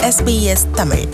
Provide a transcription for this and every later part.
SBS Tamil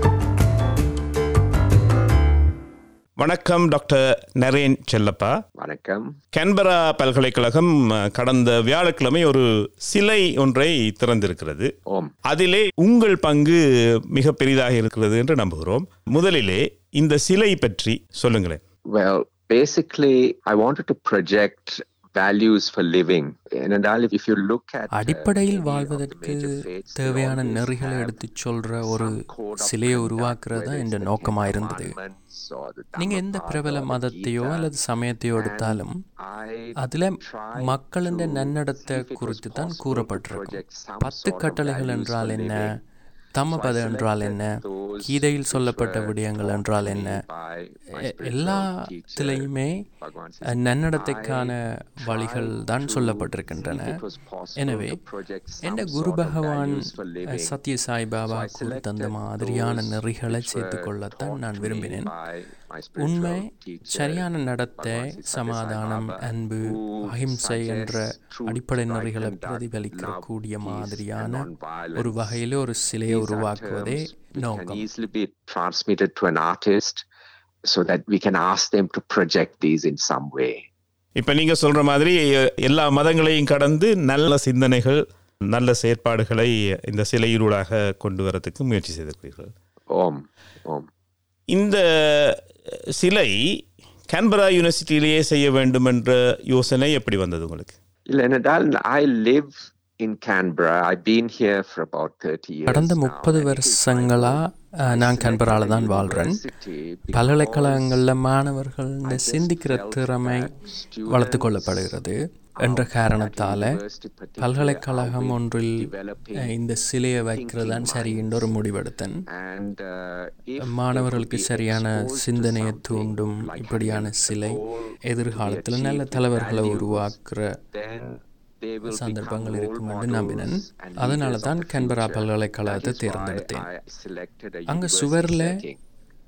வணக்கம் doctor Naren Chellappa வணக்கம் Canberra பல்கலைக்கழகம் அஹ், கடந்த வியாழக்கிழமை ஒரு சிலை ஒன்றை திறந்திருக்கிறது ஓம் அதிலே உங்கள் பங்கு மிக பெரிதாக இருக்கிறது என்று நம்புகிறோம் முதலிலே இந்த சிலை பற்றி சொல்லுங்களேன் well basically i wanted to project values for living and all if you look at uh, அடிப்படையில் any of the வாழ்வதற்கு major faiths, they தேவையான always நெறிகளை have எடுத்துச் சொல்ற ஒரு some code of சிலையை conduct, உருவாக்குறது தான் whether என்ற it's the நோக்கமா Ten இருந்தது Commandments or the நீங்க எந்த Dhammapada பிரபல or the மதத்தையோ Gita. அல்லது சமயத்தையோ எடுத்தாலும் I அதுல tried மக்களின் to நன்னடத்தை see if it was குறித்து தான் possible to கூறப்பட்டிருக்கும் project some பத்து sort of கட்டளைகள் values என்றால் for என்ன living. தம்மபத So I என்றால் selected என்ன those கீதையில் which சொல்லப்பட்ட were விடயங்கள் taught என்றால் to என்ன me by my a- spiritual எல்லாத்திலையுமே teacher, Bhagwan Sisi. Ah, நன்னடத்தைக்கான I வழிகள் tried தான் to சொல்லப்பட்டிருக்கின்றன see if it was possible எனவே to project some என்ற sort குரு of பகவான் values for living. Satya Sai Baba So I கொடுத்த அந்த selected மாதிரியான those நெறிகளை which சேர்த்து were கொள்ளத்தான் taught நான் to me விரும்பினேன் by my spiritual உண்மை teacher, சரியான நடத்தை Bhagwan Sisi சமாதானம் Satyasai Baba, அன்பு who அஹிம்சை என்ற suggests truth, அடிப்படை right நெறிகளை conduct, பிரதிபலிக்க love, கூடிய peace, மாதிரியான and non-violence. ஒரு வகையில ஒரு சிலையை These are உருவாக்குவதே terms which can நோக்கம் easily be transmitted to an artist so that we can ask them to project these in some way. இப்ப நீங்க சொல்ற மாதிரி அஹ், எல்லா மதங்களையும் கடந்து நல்ல சிந்தனைகள் நல்ல செயற்பாடுகளை இந்த சிலையூடாக கொண்டு வரதுக்கு முயற்சி செய்திருக்கிறீர்கள் Om, Om. இந்த அஹ், சிலை கேன்பரா யூனிவர்சிட்டியிலேயே செய்ய வேண்டும் என்ற யோசனை எப்படி வந்தது உங்களுக்கு Lenadal, I live in Canberra. I've been here for about 30 years. கடந்த now, முப்பது and it is வருஷங்களா my அஹ், நான் I கன்பரால selected தான் the வாழ்றேன் university பல்கலைக்கழகங்களில் because மாணவர்கள் I இந்த just சிந்திக்கிற felt திறமை that students வளர்த்து கொள்ளப்படுகிறது என்ற of that காரணத்தால university particularly பல்கலைக்கழகம் are ஒன்றில் developing அஹ், இந்த சிலையை வைக்கிறது தான் சரி என்ற ஒரு முடிவெடுத்தேன் and, uh, if they மாணவர்களுக்கு could be சரியான exposed to சிந்தனையை something தூண்டும் like இப்படியான having a சிலை goal to be எதிர்காலத்தில் achieved நல்ல with தலைவர்களை values, உருவாக்குற then they will சந்தர்ப்பங்கள் become இருக்கும் role என்று நம்பினேன் models and அதனால leaders of தான் the கன்பரா future. பல்கலைக்கழகத்தை That is why தேர்ந்தெடுத்தேன் I selected a அங்க university சுவர்ல setting.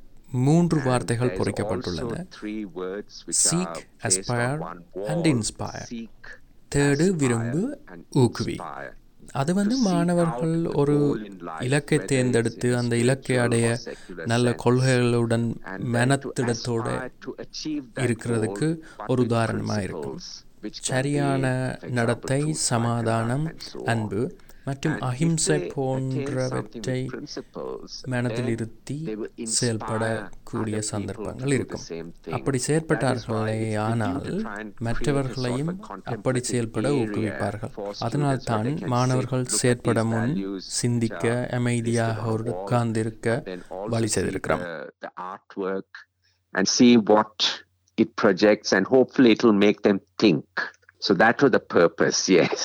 மூன்று And வார்த்தைகள் there's பொறிக்கப்பட்டுள்ளன also three words which Seek, are based aspire, on one and wall. inspire. Seek, தேடு aspire, விரும்பு and ஊக்குவி inspire. அது வந்து To seek மாணவர்கள் out the ஒரு goal in life, இலக்கை whether தேர்ந்தெடுத்து it's in அந்த இலக்கை spiritual அடைய or secular நல்ல sense. கொள்கைகளுடன் And then to மனத்திடத்தோட aspire to achieve that இருக்கிறதுக்கு goal, but ஒரு with உதாரணமா இருக்கும் principles which can சரியான be, for example, நடத்தை truth, right சமாதானம் conduct, and so on. அன்பு மற்றும் And if அஹிம்சை they attain something போன்றவற்றை with principles, மனதில் then இருத்தி they will inspire செயல்படக்கூடிய other people சந்தர்ப்பங்கள் to do the இருக்கும் same thing. அப்படி That is செயற்பட்டார்களே why it's ஆனால் beginning to try and create a மற்றவர்களையும் sort of a அப்படி contemplative செயல்பட area ஊக்குவிப்பார்கள் for அதனால் students where தான் they can மாணவர்கள் sit, look at செயற்பட these முன் values which சிந்திக்க are அமைதியாக listed on the wall, உட்கார்ந்திருக்க then also வழி see செய்திருக்கிறோம் the, the artwork and see what it projects and hopefully it will make them think. So that was the purpose, yes.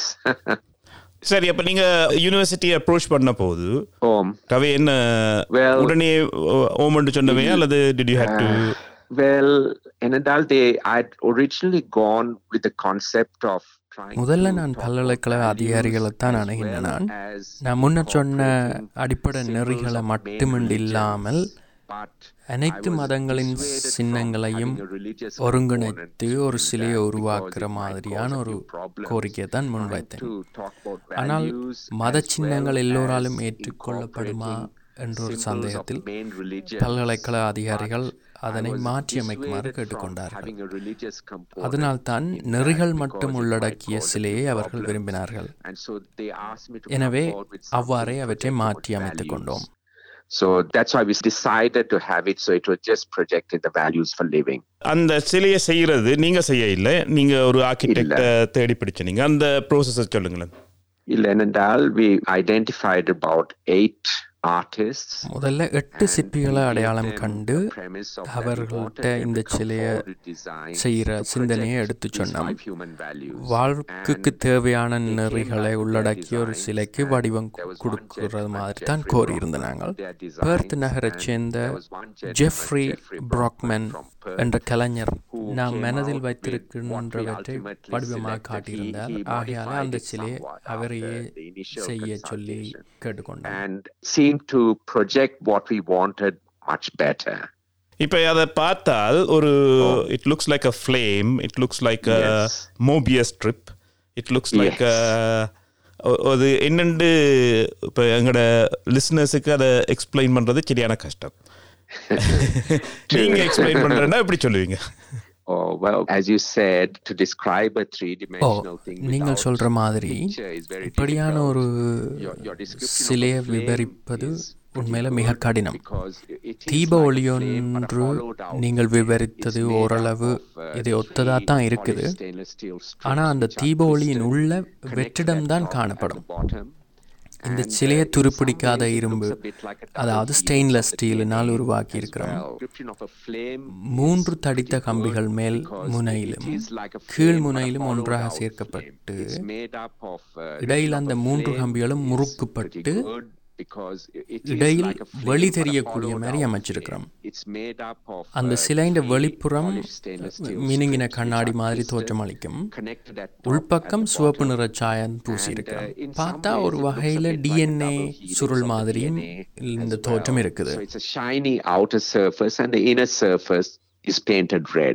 சரி அப்ப நீங்க university approach பண்ண போது um, கவி என்ன Well- உடனே ஓமண்டு சொன்னவே அல்லது did you had to well, in adult day, I'd originally gone with the concept of trying முதல்ல to நான் talk about பல்கலைக்கழக values அதிகாரிகளைத்தான் as அணுகினேன் well நான். as நான் முன்னர் சொன்ன incorporating அடிப்படை symbols நெறிகளை of main மட்டுமின்றி இல்லாமல் religions. But அனைத்து I was மதங்களின் dissuaded from சின்னங்களையும் having a religious ஒருங்கிணைத்து component ஒரு in சிலையை that உருவாக்குற because it might மாதிரியான cause a ஒரு few problems. கோரிக்கையை தான் Trying முன்வைத்தேன் to talk about ஆனால் values மத as சின்னங்கள் well எல்லோராலும் as ஏற்றுக்கொள்ளப்படுமா incorporating என்ற ஒரு symbols of சந்தேகத்தில் main religions. பல்கலைக்கழக அதிகாரிகள் But அதனை I was மாற்றி அமைக்குமாறு dissuaded from கேட்டுக்கொண்டார்கள் having a religious component அதனால்தான் in that நெறிகள் because மட்டும் it might உள்ளடக்கிய cause a சிலையை few அவர்கள் problems. விரும்பினார்கள் And so they asked me to come எனவே forward with something அவ்வாறே அவற்றை projecting மாற்றி about அமைத்துக் values. கொண்டோம் So that's why we decided to have it. So it was just projecting the values for living. அந்த சிலையை செய்யறது நீங்க செய்ய இல்லை நீங்க ஒரு ஆர்கிடெக்ட தேடி பிடிச்சீங்க அந்த ப்ரோசஸை சொல்லுங்களேன் In Lenendal, we identified about eight artists. முதல்ல எட்டு and சிற்பிகளை we gave அடையாளம் them கண்டு the premise of that we அவர்கள்ட்ட wanted them இந்த to come சிலையை forward with designs செய்கிற to சிந்தனையை project எடுத்துச் these சொன்னோம் five human values. வாழ்க்கைக்கு And தேவையான they came நெறிகளை back with their உள்ளடக்கிய ஒரு designs சிலைக்கு and வடிவம் there was one கொடுக்கிறது gentleman, மாதிரி தான் Jeffrey கோரியிருந்த Brockman, நாங்கள் their designs, பெர்த் நகரைச் and சேர்ந்த there was one gentleman, Jeffrey Jeffrey Brockman Brockman from Perth, என்ற கலைஞர் who நாம் came மனதில் out with what we வைத்திருக்கின்றவற்றை ultimately வடிவமாக selected. He- காட்டியிருந்தார் he ஆகையால modified அந்த it சிலையை somewhat அவரையே after the initial செய்ய சொல்லி consultation. கேட்டுக்கொண்டார் and seemed to project what we wanted much better. இப்போ அதை பார்த்தால் ஒரு it looks like a flame it looks like a Yes. Mobius strip it looks like ஒ- அது என்னென்று இப்போ எங்களோட லிஸ்னஸுக்கு அதை எக்ஸ்பிளைன் பண்ணுறது சரியான கஷ்டம் நீங்கள் எக்ஸ்பிளைன் பண்ணுறேன்னா எப்படி சொல்லுவீங்க Oh, well, as you said, to describe a three-dimensional thing நீங்கள் without சொல்ற மாதிரி picture is very இப்படியான difficult. ஒரு Your- your description of சிலையை a flame விவரிப்பது is pretty உண்மையில good மிக கடினம் because it is தீப like a ஒளியொன்று flame, but a hollowed out நீங்கள் flame. விவரித்தது It's made up ஓரளவு of, uh, இதை three ஒத்ததா தான் polished இருக்குது stainless steel strips ஆனா அந்த which are தீப ஒளியின் twisted, உள்ள connect வெற்றிடம் that தான் top காணப்படும் at the bottom. இந்த And, uh, சிலையை in some துருப்பிடிக்காத ways it இரும்பு looks a bit like a double அதாவது helix ஸ்டெயின்லெஸ் of the ஸ்டீலினால் DNA உருவாக்கி as இருக்கிறோம் well. Description of a flame மூன்று is தடித்த pretty கம்பிகள் good மேல் because முனையிலும் it is like a கீழ் flame, but a முனையிலும் hollowed ஒன்றாக out சேர்க்கப்பட்டு flame. It's made up of, uh, இடையில் of அந்த a மூன்று flame கம்பிகளும் is முறுக்குப்பட்டு pretty good because it is இடையில் like a flame, வெளி but a தெரியக்கூடிய hollowed மாதிரி out அமைச்சிருக்கிறோம் flame. It's made up of, அந்த uh, சிலையின் three வெளிப்புறம் polished stainless steel மினுங்கின strips கண்ணாடி which are மாதிரி twisted, தோற்றமளிக்கும் connected at top, உள்பக்கம் at the சிவப்பு bottom. நிற சாயம் And, பூசியிருக்கிறோம் uh, in some பார்த்தா ways ஒரு it looks a வகையில bit like a DNA double helix சுருள் of the மாதிரியும் DNA இந்த as தோற்றம் well. இருக்குது So it's a shiny outer surface and the inner surface is painted red.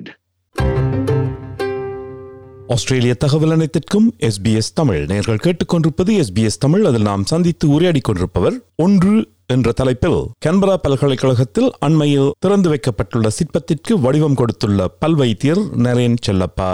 ஆஸ்திரேலிய தகவல் அனைத்திற்கும் எஸ்பிஎஸ் தமிழ் நேர்கள் கேட்டுக்கொண்டிருப்பது எஸ்பிஎஸ் தமிழ் அதில் நாம் சந்தித்து உரையாடிக் கொண்டிருப்பவர் ஒன்று என்ற தலைப்பில் கன்பரா பல்கலைக்கழகத்தில் அண்மையில் திறந்து வைக்கப்பட்டுள்ள சிற்பத்திற்கு வடிவம் கொடுத்துள்ள பல்வைத்தியர் நரேன் செல்லப்பா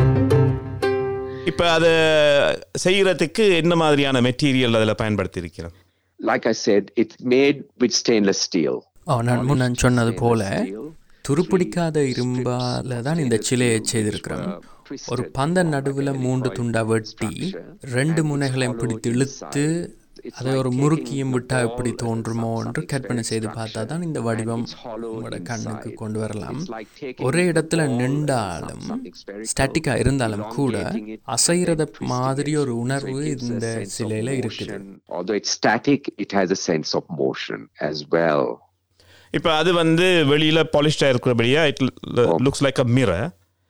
இப்ப அதை செய்யறதுக்கு என்ன மாதிரியான மெட்டீரியல் அதில் பயன்படுத்தி இருக்கிறோம் Like I said, it's made with stainless steel. ஓ நான் முன் நான் சொன்னது போல Steel, துருப்பிடிக்காத இரும்பால தான் இந்த சிலையை செய்திருக்கிறோம் ஒரு பந்த நடுவில் மூன்று துண்டா வெட்டி ரெண்டு முனைகளையும் பிடித்து இழுத்து அதை ஒரு முறுக்கியும் விட்டா எப்படி தோன்றுமோ என்று கற்பனை செய்து பார்த்தா தான் இந்த வடிவம் உங்களோட கண்ணுக்கு கொண்டு வரலாம் ஒரே இடத்துல நின்றாலும் ஸ்டாட்டிக்கா இருந்தாலும் கூட அசைறத மாதிரி ஒரு உணர்வு இந்த சிலையில இருக்குது Although it's static, it has a sense of motion as well. இப்ப அது வந்து வெளியில பாலிஷ்டா இருக்கிறபடியா it looks like a mirror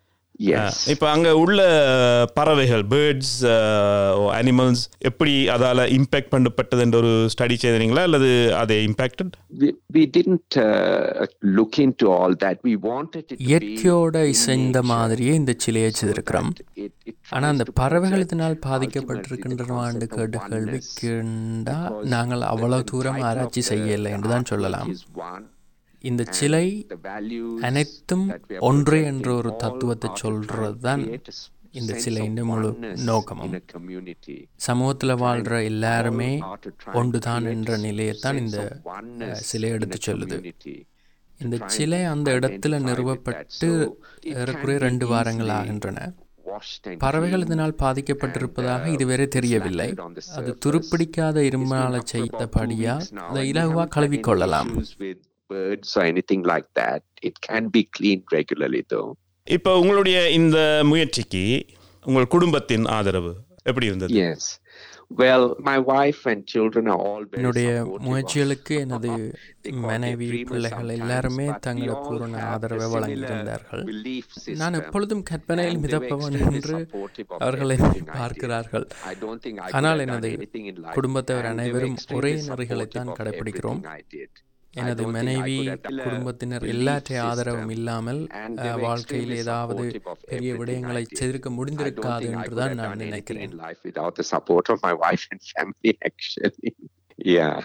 Yes. இப்ப அங்க உள்ள பறவைகள் பேர்ட்ஸ் அனிமல்ஸ் எப்படி அதால இம்பாக்ட் பண்ணப்பட்டது என்ற ஒரு ஸ்டடி செய்தீங்களா அல்லது அதை impacted we, we didn't uh, look into all that. We wanted it to be இயற்கையோட in இசைந்த nature மாதிரியே இந்த சிலையை so செய்திருக்கிறோம் that it- it ஆனா அந்த tries to பறவைகள் project இதனால் ultimately the பாதிக்கப்பட்டிருக்கின்றனவாண்டு concept கேட்ட of கேள்விக்குண்டா because நாங்கள் the- அவ்வளவு the தூரம் title of ஆராய்ச்சி the- செய்யலை the என்று தான் artwork சொல்லலாம் is one, இந்த and சிலை the values அனைத்தும் that we are ஒன்றே projecting என்ற ஒரு all தத்துவத்தை are to try சொல்றது and தான் create a s- இந்த sense சிலையின் of முழு oneness நோக்கமும் in a community. சமூகத்தில் வாழ்ற எல்லாருமே All are to try and ஒன்றுதான் create என்ற a நிலையைத்தான் sense இந்த of oneness அஹ், சிலை in a எடுத்து சொல்லுது community. இந்த try and சிலை அந்த இடத்துல identify with நிறுவப்பட்டு that. So it ஏறக்குறைய can be ரெண்டு வாரங்கள் easily ஆகின்றன washed and பறவைகள் cleaned இதனால் பாதிக்கப்பட்டிருப்பதாக and, uh, இதுவரை தெரியவில்லை flattened on the அது surface. துருப்பிடிக்காத It's been இரும்பால up for about two செய்தபடியா weeks now, அதை and we இலகுவா haven't had கழுவிக்கொள்ளலாம் any issues with birds or anything like that. It can be cleaned regularly though. இப்போ உங்களுடைய இந்த முயற்சிக்கு உங்கள் குடும்பத்தின் ஆதரவு எப்படி இருந்தது Yes. Well, my wife and children are all very என்னுடைய supportive முயற்சிகளுக்கு of- எனது They call மனைவி it dreamers பிள்ளைகள் sometimes, எல்லாருமே but we தங்களது all பூரண have ஆதரவை a similar வழங்கியிருந்தார்கள் belief நான் system. எப்பொழுதும் கற்பனையில் And they were மிதப்பவன் extremely என்று supportive of அவர்கள் everything என்னை I did. பார்க்கிறார்கள் I don't think I could ஆனால் have done எனது anything in life. குடும்பத்தவர் And they were அனைவரும் extremely ஒரே supportive நெறிகளைத்தான் of கடைபிடிக்கிறோம் everything I did. I எனது don't think I மனைவி could have done a குடும்பத்தினர் belief எல்லாற்றை system. ஆதரவும் இல்லாமல் And அஹ், they were வாழ்க்கையில் extremely ஏதாவது supportive of பெரிய everything விடயங்களை I did. செய்திருக்க I don't முடிந்திருக்காது think I could என்றுதான் have நான் done anything நினைக்கிறேன் in life without the support of my wife and family, actually. yeah.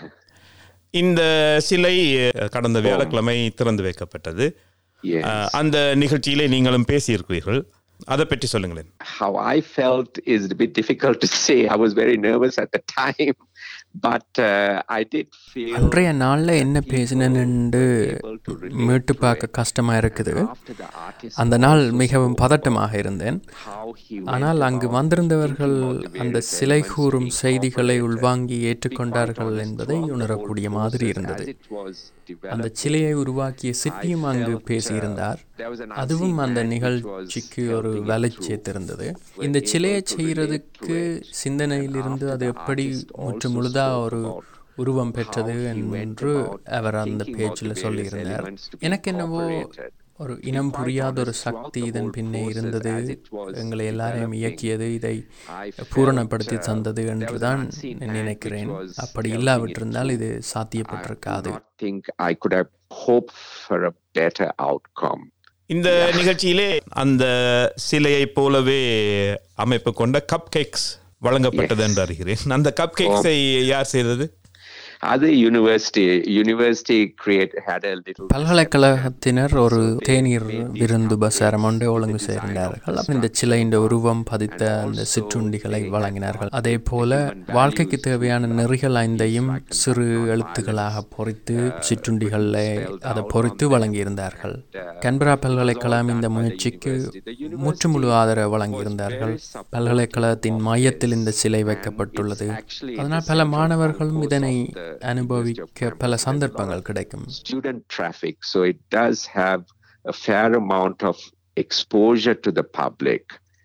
இந்த சிலை அஹ், கடந்த வியாழக்கிழமை திறந்து வைக்கப்பட்டது Yes. அஹ், அந்த நிகழ்ச்சியிலே நீங்களும் பேசியிருக்கிறீர்கள் அதை பற்றி சொல்லுங்களேன் How I felt is a bit difficult to say. I was very nervous at the time, but uh, I did feel. அன்றைய நாள்ல என்ன people பேசினேன்னு were able to relate மீட்டு to பார்க்க it. கஷ்டமா இருக்குது After the artist அந்த நாள் also மிகவும் spoke பதட்டமாக about இருந்தேன் how he went ஆனால் அங்கு about வந்திருந்தவர்கள் thinking about the அந்த various சிலை elements கூறும் being செய்திகளை incorporated. உள்வாங்கி To be quite ஏற்றுக்கொண்டார்கள் honest, என்பதை throughout the உணரக்கூடிய whole மாதிரி process, இருந்தது as it was அந்த developing, சிலையை உருவாக்கிய சிற்பியும் I அங்கு felt, uh, பேசியிருந்தார் there was an அதுவும் unseen அந்த man which நிகழ்ச்சிக்கு was ஒரு helping it வலை through. சேர்த்திருந்தது were இந்த able சிலையை to relate செய்யறதுக்கு to it. சிந்தனையிலிருந்து And அது after the எப்படி artist முற்று also முழுதா spoke ஒரு about உருவம் பெற்றது how he went என்று about அவர் அந்த thinking about பேச்சில் the various சொல்லியிருந்தார் elements to be எனக்கு என்னவோ incorporated. ஒரு To be இனம் quite புரியாத ஒரு honest, throughout சக்தி the இதன் whole பின்னே process, இருந்தது as it was எங்களை எல்லாரையும் developing, இயக்கியது இதை I felt, பூரணப்படுத்தி uh, தந்தது there was an என்றுதான் unseen hand நினைக்கிறேன் which was அப்படி helping it இல்லாவிட்டிருந்தால் through. இது I சாத்தியப்பட்டிருக்காது do not think I could have hoped for a better outcome. இந்த நிகழ்ச்சியிலே அந்த சிலையை போலவே அமைப்பு கொண்ட கப் கேக்ஸ் வழங்கப்பட்டது என்று அறிகிறேன் அந்த கப் கேக்ஸை யார் செய்தது அது university university create had a little பல்கலைக்கழகத்தினர் ஒரு தேநீர் விருந்து பசாரம் ஒன்றை ஒழுங்கு செய்திருந்தார்கள் அப்ப இந்த சிலையின் உருவம் பதித்த அந்த சிற்றுண்டிகளை வழங்கினார்கள் அதே போல வாழ்க்கைக்கு தேவையான நெறிகள் ஐந்தையும் சிறு எழுத்துக்களாக பொறித்து சிற்றுண்டிகளை அதை பொறித்து வழங்கியிருந்தார்கள் கன்பரா பல்கலைக்கழகம் இந்த முயற்சிக்கு முற்றுமுழு ஆதரவு வழங்கியிருந்தார்கள் பல்கலைக்கழகத்தின் மையத்தில் இந்த சிலை வைக்கப்பட்டுள்ளது அதனால் பல மாணவர்களும் இதனை அனுபவிக்க பல சந்தர்ப்பங்கள் கிடைக்கும் student traffic so it does have a fair amount of exposure to the public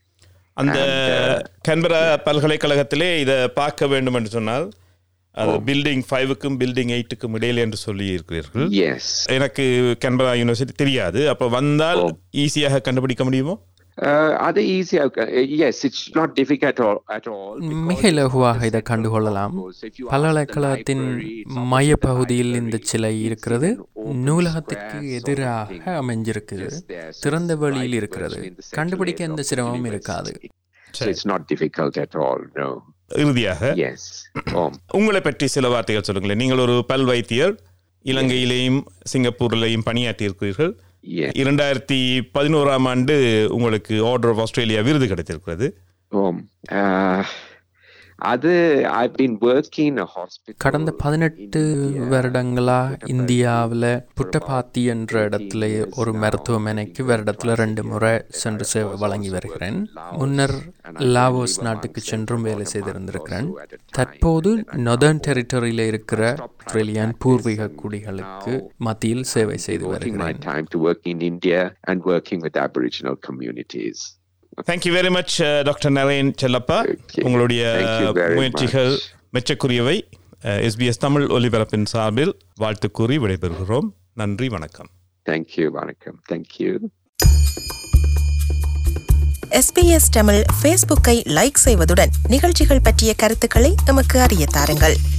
அந்த கன்பரா பல்கலைக்கழகத்திலே இதை பார்க்க வேண்டும் என்று சொன்னால் அது பில்டிங் ஃபைவுக்கும் பில்டிங் எயிட்டுக்கும் இடையில என்று சொல்லி இருக்கிறீர்கள் yes எனக்கு கன்பரா யூனிவர்சிட்டி தெரியாது அப்போ வந்தால் ஈஸியாக கண்டுபிடிக்க முடியுமோ uh, other easy uh, yes it's not difficult at all, at all மிக இலகுவாக இதை கண்டுகொள்ளலாம் பல்கலைக்கழகத்தின் மையப்பகுதியில் இந்த சிலை இருக்கிறது நூலகத்திற்கு எதிராக அமைஞ்சிருக்குது திறந்த வெளியில் இருக்கிறது கண்டுபிடிக்க எந்த சிரமமும் இருக்காது so it's not difficult at all no இறுதியாக yes oh, உங்களை பற்றி சில வார்த்தைகள் சொல்லுங்களேன் நீங்கள் ஒரு பல் வைத்தியர் இலங்கையிலேயும் சிங்கப்பூரிலேயும் பணியாற்றி இருக்கிறீர்கள் yes இரண்டாயிரத்தி பதினோராம் ஆண்டு உங்களுக்கு ஆர்டர் ஆஃப் ஆஸ்திரேலியா விருது கிடைத்திருக்கிறது oh, uh, அது I've been working in a hospital கடந்த பதினெட்டு வருடங்களா இந்தியாவில் புட்டபாத்தி என்ற இடத்துல ஒரு மருத்துவமனைக்கு வருடத்துல ரெண்டு முறை சென்று சேவை வழங்கி வருகிறேன் முன்னர் லாவோஸ் நாட்டுக்கு சென்றும் வேலை செய்திருந்திருக்கிறேன் தற்போது நொதர்ன் டெரிட்டரியில் இருக்கிற ஆஸ்திரேலியன் பூர்வீக குடிகளுக்கு மத்தியில் சேவை செய்து devoting my வருகிறேன் time to work in India and working with Aboriginal communities. Thank you very much doctor Naren Chellappa Okay. உங்களுடைய Thank you very முயற்சிகள் much. மெச்சக்குரியவை எஸ்பிஎஸ் தமிழ் ஒலிபரப்பின் சார்பில் வாழ்த்து கூறி விடைபெறுகிறோம் நன்றி வணக்கம் Thank you, Vanakkam. Thank you. SBS Tamil ஃபேஸ்புக்கை லைக் செய்வதுடன் நிகழ்ச்சிகள் பற்றிய கருத்துக்களை எமக்கு அறிய தாருங்கள்